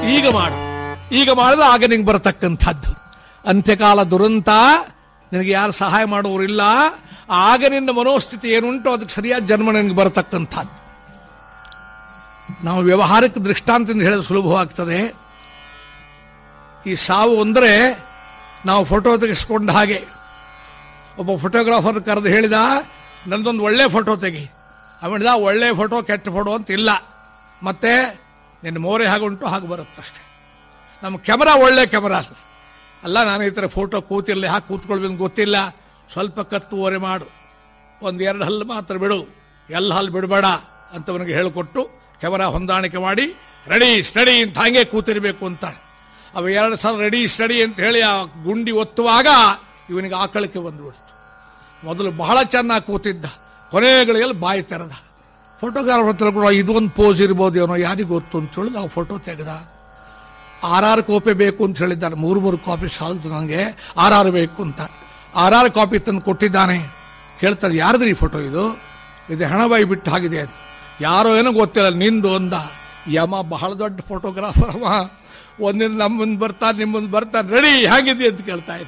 ಈಗ ಮಾಡು ಈಗ ಮಾಡಿದ್ರೆ ಆಗ ನಿಂಗೆ ಬರತಕ್ಕಂಥದ್ದು ಅಂತ್ಯಕಾಲ ದುರಂತ ನಿನಗೆ ಯಾರು ಸಹಾಯ ಮಾಡುವವರಿಲ್ಲ ಆಗ ನಿನ್ನ ಮನೋಸ್ಥಿತಿ ಏನುಂಟು ಅದಕ್ಕೆ ಸರಿಯಾದ ಜನ್ಮ ನಿನಗೆ ಬರತಕ್ಕಂಥದ್ದು ನಾವು ವ್ಯವಹಾರಿಕ ದೃಷ್ಟಾಂತದಿಂದ ಹೇಳಿದ್ರೆ ಸುಲಭವಾಗ್ತದೆ ಈ ಸಾವು ಅಂದರೆ ನಾವು ಫೋಟೋ ತೆಗೆಸ್ಕೊಂಡ ಹಾಗೆ ಒಬ್ಬ ಫೋಟೋಗ್ರಾಫರ್ ಕರೆದು ಹೇಳಿದ ನಂದೊಂದು ಒಳ್ಳೆ ಫೋಟೋ ತೆಗಿ ಅವನಿದ ಒಳ್ಳೆ ಫೋಟೋ ಕೆಟ್ಟ ಫೋಟೋ ಅಂತ ಇಲ್ಲ ಮತ್ತೆ ನಿನ್ನ ಮೋರೆ ಹಾಗುಂಟು ಹಾಗೆ ಬರುತ್ತಷ್ಟೆ ನಮ್ಮ ಕ್ಯಾಮರಾ ಒಳ್ಳೆ ಕ್ಯಾಮರಾ ಅಲ್ಲ ನಾನು ಈ ಥರ ಫೋಟೋ ಕೂತಿರಲಿ ಹಾಕಿ ಕೂತ್ಕೊಳ್ಬೇಕು ಗೊತ್ತಿಲ್ಲ ಸ್ವಲ್ಪ ಕತ್ತುವರೆ ಮಾಡು ಒಂದು ಎರಡು ಹಲ್ಲು ಮಾತ್ರ ಬಿಡು ಎಲ್ಲ ಹಲ್ಲು ಬಿಡಬೇಡ ಅಂತವನಿಗೆ ಹೇಳಿಕೊಟ್ಟು ಕ್ಯಾಮರಾ ಹೊಂದಾಣಿಕೆ ಮಾಡಿ ರೆಡಿ ಸ್ಟಡಿ ಅಂತ ಹಾಗೆ ಕೂತಿರ್ಬೇಕು ಅಂತ ಅವ ಎರಡು ಸಲ ರೆಡಿ ಸ್ಟಡಿ ಅಂತ ಹೇಳಿ ಆ ಗುಂಡಿ ಒತ್ತುವಾಗ ಇವನಿಗೆ ಆಕಳಕ್ಕೆ ಬಂದ್ಬಿಡ್ತು ಮೊದಲು ಬಹಳ ಚೆನ್ನಾಗಿ ಕೂತಿದ್ದ ಕೊನೆಗಳಿಗೆಲ್ಲ ಬಾಯಿ ತೆರೆದ ಫೋಟೋಗ್ರಾಫರ್ ಹತ್ರ ಕೂಡ ಇದೊಂದು ಪೋಸ್ ಇರ್ಬೋದು ಏನೋ ಯಾರಿಗೂ ಗೊತ್ತು ಅಂತ ಹೇಳಿ ನಾವು ಫೋಟೋ ತೆಗೆದ ಆರಾರು ಕಾಪಿ ಬೇಕು ಅಂತ ಹೇಳಿದ್ದಾರೆ ಮೂರು ಮೂರು ಕಾಪಿ ಸಾಲದು ನನಗೆ ಆರಾರು ಬೇಕು ಅಂತ ಆರಾರು ಕಾಪಿ ತಂದು ಕೊಟ್ಟಿದ್ದಾನೆ ಹೇಳ್ತಾರೆ ಯಾರ್ದು ಈ ಫೋಟೋ ಇದು ಇದು ಹಣಬಾಯಿ ಬಿಟ್ಟು ಆಗಿದೆ ಅದು ಯಾರೋ ಏನೋ ಗೊತ್ತಿಲ್ಲ ನಿಂದು ಅಂದ ಯಮ ಬಹಳ ದೊಡ್ಡ ಫೋಟೋಗ್ರಾಫರ್ ಅವ ಒಂದಿನ ನಮ್ಮ ಮುಂದೆ ಬರ್ತಾನೆ ನಿಮ್ಮ ಮುಂದೆ ಬರ್ತಾನೆ ರೆಡಿ ಹೇಗಿದೆ ಅಂತ ಕೇಳ್ತಾ ಇದ್ದ